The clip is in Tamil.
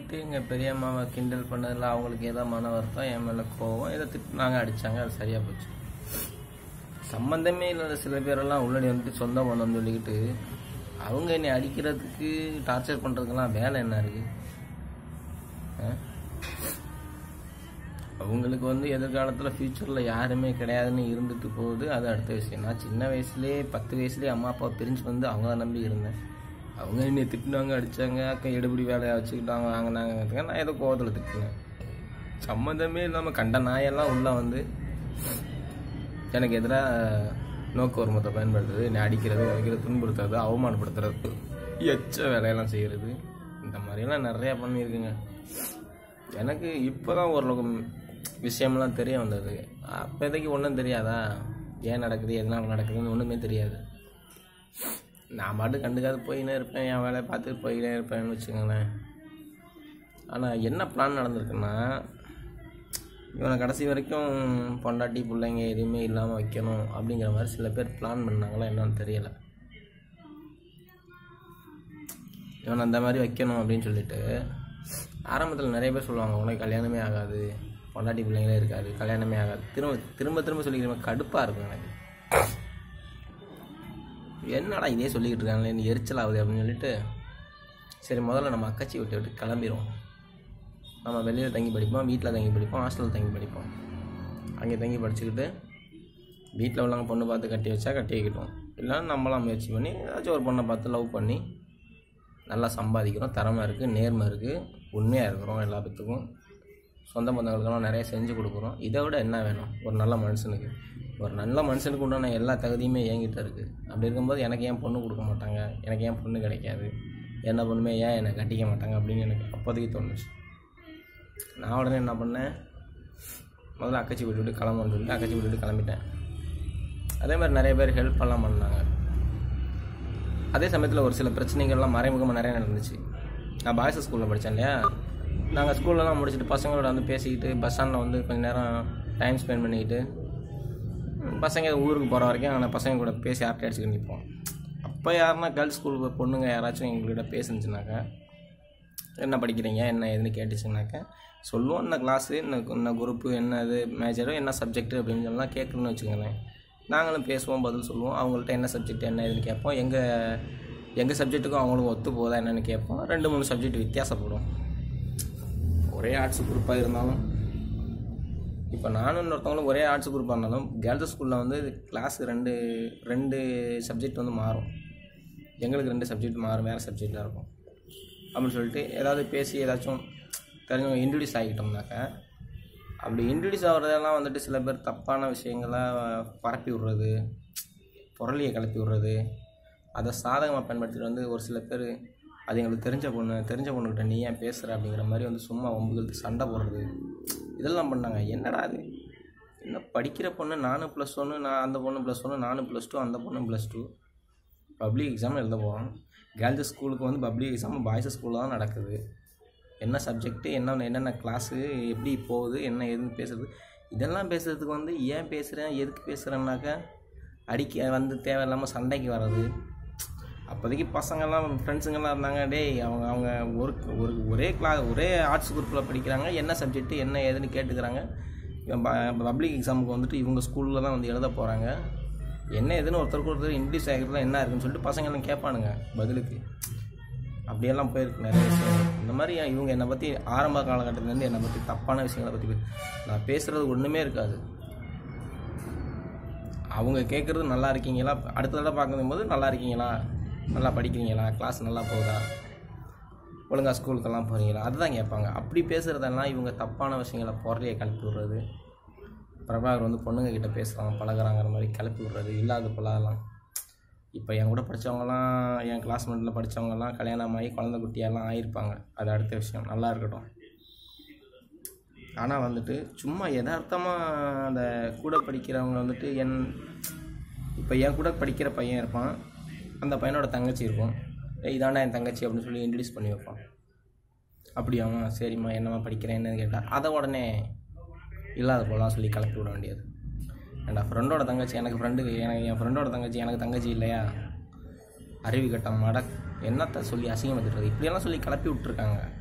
சொல்லிட்டு எங்கள் பெரியம்மாவை கிண்டல் பண்ணதில் அவங்களுக்கு ஏதோ மன வருத்தம் என் மேலே கோவம் இதை திட்டினாங்க அடித்தாங்க அது சரியாக போச்சு சம்மந்தமே இல்லாத சில பேரெல்லாம் உள்ளடி வந்துட்டு சொந்த பந்தம் சொல்லிக்கிட்டு அவங்க என்னை அடிக்கிறதுக்கு டார்ச்சர் பண்ணுறதுக்கெல்லாம் வேலை என்ன இருக்குது அவங்களுக்கு வந்து எதிர்காலத்தில் ஃப்யூச்சரில் யாருமே கிடையாதுன்னு இருந்துட்டு போகுது அது அடுத்த விஷயம் நான் சின்ன வயசுலேயே பத்து வயசுலேயே அம்மா அப்பா பிரிஞ்சு வந்து அவங்கள நம்பி இருந்தேன் அவங்க என்னை திட்டினாங்க அடித்தாங்க அக்கா எடுபடி வேலையை வச்சுக்கிட்டாங்க வாங்கினாங்க நான் ஏதோ கோவத்தில் திட்டினேன் சம்மந்தமே இல்லாமல் கண்ட நாயெல்லாம் உள்ளே வந்து எனக்கு எதிராக நோக்கு வருமத்தை பயன்படுத்துறது என்னை அடிக்கிறது வைக்கிறது துன்புறுத்துறது அவமானப்படுத்துறது எச்ச வேலையெல்லாம் செய்கிறது இந்த மாதிரியெல்லாம் நிறையா பண்ணியிருக்குங்க எனக்கு இப்போ தான் ஓரளவுக்கு விஷயம்லாம் தெரிய வந்தது அப்போதைக்கு ஒன்றும் தெரியாதா ஏன் நடக்குது எதனால் நடக்குதுன்னு ஒன்றுமே தெரியாது நான் பாட்டு கண்டுக்காது போயினே இருப்பேன் என் வேலையை பார்த்துட்டு போயினே இருப்பேன்னு வச்சுக்கோங்களேன் ஆனால் என்ன பிளான் நடந்திருக்குன்னா இவனை கடைசி வரைக்கும் பொண்டாட்டி பிள்ளைங்க எதுவுமே இல்லாமல் வைக்கணும் அப்படிங்கிற மாதிரி சில பேர் பிளான் பண்ணாங்களா என்னன்னு தெரியலை இவனை அந்த மாதிரி வைக்கணும் அப்படின்னு சொல்லிட்டு ஆரம்பத்தில் நிறைய பேர் சொல்லுவாங்க உனக்கு கல்யாணமே ஆகாது பொண்டாட்டி பிள்ளைங்களே இருக்காது கல்யாணமே ஆகாது திரும்ப திரும்ப திரும்ப சொல்லிக்கிற மாதிரி கடுப்பாக இருக்கும் எனக்கு என்னடா இதே சொல்லிக்கிட்டு இருக்காங்களே நீ எரிச்சல் ஆகுது அப்படின்னு சொல்லிட்டு சரி முதல்ல நம்ம அக்கச்சி விட்டு விட்டு கிளம்பிடுவோம் நம்ம வெளியில் தங்கி படிப்போம் வீட்டில் தங்கி படிப்போம் ஹாஸ்டலில் தங்கி படிப்போம் அங்கே தங்கி படிச்சுக்கிட்டு வீட்டில் உள்ளவங்க பொண்ணு பார்த்து கட்டி வச்சா கட்டி வைக்கட்டும் இல்லைன்னா நம்மளாம் முயற்சி பண்ணி ஏதாச்சும் ஒரு பொண்ணை பார்த்து லவ் பண்ணி நல்லா சம்பாதிக்கிறோம் திறமை இருக்குது நேர்மை இருக்குது உண்மையாக இருக்கிறோம் எல்லா பேத்துக்கும் சொந்த பந்தங்களுக்கெல்லாம் நிறைய செஞ்சு கொடுக்குறோம் இதை விட என்ன வேணும் ஒரு நல்ல மனுஷனுக்கு ஒரு நல்ல மனுஷனுக்கு உண்டான எல்லா தகுதியுமே என்கிட்ட இருக்குது அப்படி இருக்கும்போது எனக்கு ஏன் பொண்ணு கொடுக்க மாட்டாங்க எனக்கு ஏன் பொண்ணு கிடைக்காது என்ன பொண்ணுமே ஏன் என்னை கட்டிக்க மாட்டாங்க அப்படின்னு எனக்கு அப்போதைக்கு தோணுச்சு நான் உடனே என்ன பண்ணேன் முதல்ல அக்கச்சி விட்டுவிட்டு கிளம்புன்னு சொல்லிட்டு அக்கச்சி விட்டுவிட்டு கிளம்பிட்டேன் அதே மாதிரி நிறைய பேர் ஹெல்ப் எல்லாம் பண்ணாங்க அதே சமயத்தில் ஒரு சில பிரச்சனைகள்லாம் மறைமுகமாக நிறைய நடந்துச்சு நான் பாய்ஸ் ஸ்கூலில் படித்தேன் இல்லையா நாங்கள் ஸ்கூல்லலாம் முடிச்சுட்டு பசங்களோட வந்து பேசிக்கிட்டு பஸ் ஸ்டாண்டில் வந்து கொஞ்ச நேரம் டைம் ஸ்பெண்ட் பண்ணிக்கிட்டு பசங்க ஊருக்கு போகிற வரைக்கும் ஆனால் பசங்க கூட பேசி ஆர்ட்டி அடிச்சுக்கிட்டு நிற்போம் அப்போ யாருன்னா கேர்ள்ஸ் ஸ்கூல் பொண்ணுங்க யாராச்சும் எங்கள்கிட்ட பேசுனுச்சுனாக்கா என்ன படிக்கிறீங்க என்ன ஏதுன்னு கேட்டுச்சுனாக்கா சொல்லுவோம் இந்த கிளாஸு என்ன என்ன குரூப்பு என்ன இது மேஜரோ என்ன சப்ஜெக்ட் அப்படின்னு சொல்லலாம் கேட்கணும்னு வச்சுக்கோங்களேன் நாங்களும் பேசுவோம் பதில் சொல்லுவோம் அவங்கள்ட்ட என்ன சப்ஜெக்ட் என்ன ஏதுன்னு கேட்போம் எங்கள் எங்கள் சப்ஜெக்ட்டுக்கும் அவங்களுக்கும் ஒத்து போதா என்னென்னு கேட்போம் ரெண்டு மூணு சப்ஜெக்ட் வித்தியாசப்படும் ஒரே ஆர்ட்ஸ் குரூப்பாக இருந்தாலும் இப்போ நானும் இன்னொருத்தவங்களும் ஒரே ஆர்ட்ஸ் குரூப்பாக இருந்தாலும் கேர்ள்ஸ் ஸ்கூலில் வந்து கிளாஸ் ரெண்டு ரெண்டு சப்ஜெக்ட் வந்து மாறும் எங்களுக்கு ரெண்டு சப்ஜெக்ட் மாறும் வேறு சப்ஜெக்டாக இருக்கும் அப்படின்னு சொல்லிட்டு ஏதாவது பேசி ஏதாச்சும் தெரிஞ்சவங்க இன்ட்ரடியூஸ் ஆகிட்டோம்னாக்கா அப்படி இன்ட்ரடியூஸ் ஆகிறதெல்லாம் வந்துட்டு சில பேர் தப்பான விஷயங்களை பரப்பி விட்றது பொருளியை கிளப்பி விட்றது அதை சாதகமாக பயன்படுத்திட்டு வந்து ஒரு சில பேர் அது எங்களுக்கு தெரிஞ்ச பொண்ணு தெரிஞ்ச பொண்ணுக்கிட்ட நீ ஏன் பேசுகிற அப்படிங்கிற மாதிரி வந்து சும்மா ஒம்புகளுக்கு சண்டை போடுறது இதெல்லாம் பண்ணாங்க என்னடா அது என்ன படிக்கிற பொண்ணு நானும் ப்ளஸ் ஒன்று நான் அந்த பொண்ணு ப்ளஸ் ஒன்று நானும் ப்ளஸ் டூ அந்த பொண்ணு ப்ளஸ் டூ பப்ளிக் எக்ஸாம் எழுத போகிறோம் கேர்ள்ஸ் ஸ்கூலுக்கு வந்து பப்ளிக் எக்ஸாம் பாய்ஸ் ஸ்கூலில் தான் நடக்குது என்ன சப்ஜெக்ட்டு என்ன என்னென்ன கிளாஸு எப்படி போகுது என்ன ஏதுன்னு பேசுறது இதெல்லாம் பேசுகிறதுக்கு வந்து ஏன் பேசுகிறேன் எதுக்கு பேசுகிறேன்னாக்கா அடிக்க வந்து தேவையில்லாமல் சண்டைக்கு வர்றது அப்போதைக்கு பசங்கள்லாம் ஃப்ரெண்ட்ஸுங்கெல்லாம் இருந்தாங்க டேய் அவங்க அவங்க ஒரு ஒரு ஒரே கிளா ஒரே ஆர்ட்ஸ் குரூப்பில் படிக்கிறாங்க என்ன சப்ஜெக்ட்டு என்ன ஏதுன்னு கேட்டுக்கிறாங்க பப்ளிக் எக்ஸாமுக்கு வந்துட்டு இவங்க ஸ்கூலில் தான் வந்து எழுத போகிறாங்க என்ன எதுன்னு ஒருத்தருக்கு ஒருத்தர் இன்ட்ரடியூஸ் ஆகிறதுல என்ன இருக்குன்னு சொல்லிட்டு பசங்கெல்லாம் கேட்பானுங்க பதிலுக்கு அப்படியெல்லாம் போயிருக்கு நிறைய விஷயம் இந்த மாதிரி இவங்க என்னை பற்றி ஆரம்ப காலகட்டத்துலேருந்து என்னை பற்றி தப்பான விஷயங்களை பற்றி நான் பேசுகிறது ஒன்றுமே இருக்காது அவங்க கேட்குறது நல்லா இருக்கீங்களா அடுத்த தடவை பார்க்கும்போது நல்லா இருக்கீங்களா நல்லா படிக்கிறீங்களா கிளாஸ் நல்லா போகுதா ஒழுங்கா ஸ்கூலுக்கெல்லாம் போகிறீங்களா அதுதான் கேட்பாங்க அப்படி பேசுகிறதெல்லாம் இவங்க தப்பான விஷயங்களை பொருளையை கிளப்பி விடுறது பிரபாகர் வந்து பொண்ணுங்க கிட்ட பேசுகிறாங்க பழகுறாங்கிற மாதிரி கிளப்பி விடுறது இல்லாத பொல்லாதெல்லாம் இப்போ என் கூட படித்தவங்கலாம் என் கிளாஸ்மேட்டில் படித்தவங்கலாம் கல்யாணம் ஆகி குழந்தை குட்டியெல்லாம் ஆகியிருப்பாங்க அது அடுத்த விஷயம் நல்லா இருக்கட்டும் ஆனால் வந்துட்டு சும்மா யதார்த்தமாக அந்த கூட படிக்கிறவங்க வந்துட்டு என் இப்போ என் கூட படிக்கிற பையன் இருப்பான் அந்த பையனோட தங்கச்சி இருக்கும் ஏய் இதாண்டா என் தங்கச்சி அப்படின்னு சொல்லி இன்ட்ரடியூஸ் பண்ணி வைப்பான் அப்படியாம்மா சரிம்மா என்னம்மா படிக்கிறேன் என்னன்னு கேட்டால் அதை உடனே இல்லாத போலாம் சொல்லி கிளப்பி விட வேண்டியது ஏன்டா ஃப்ரெண்டோட தங்கச்சி எனக்கு ஃப்ரெண்டுக்கு எனக்கு என் ஃப்ரெண்டோட தங்கச்சி எனக்கு தங்கச்சி இல்லையா அருவி கட்டம் மட என்னத்தை சொல்லி அசிங்கப்படுத்துறது இப்படியெல்லாம் சொல்லி கிளப்பி விட்ருக்காங்க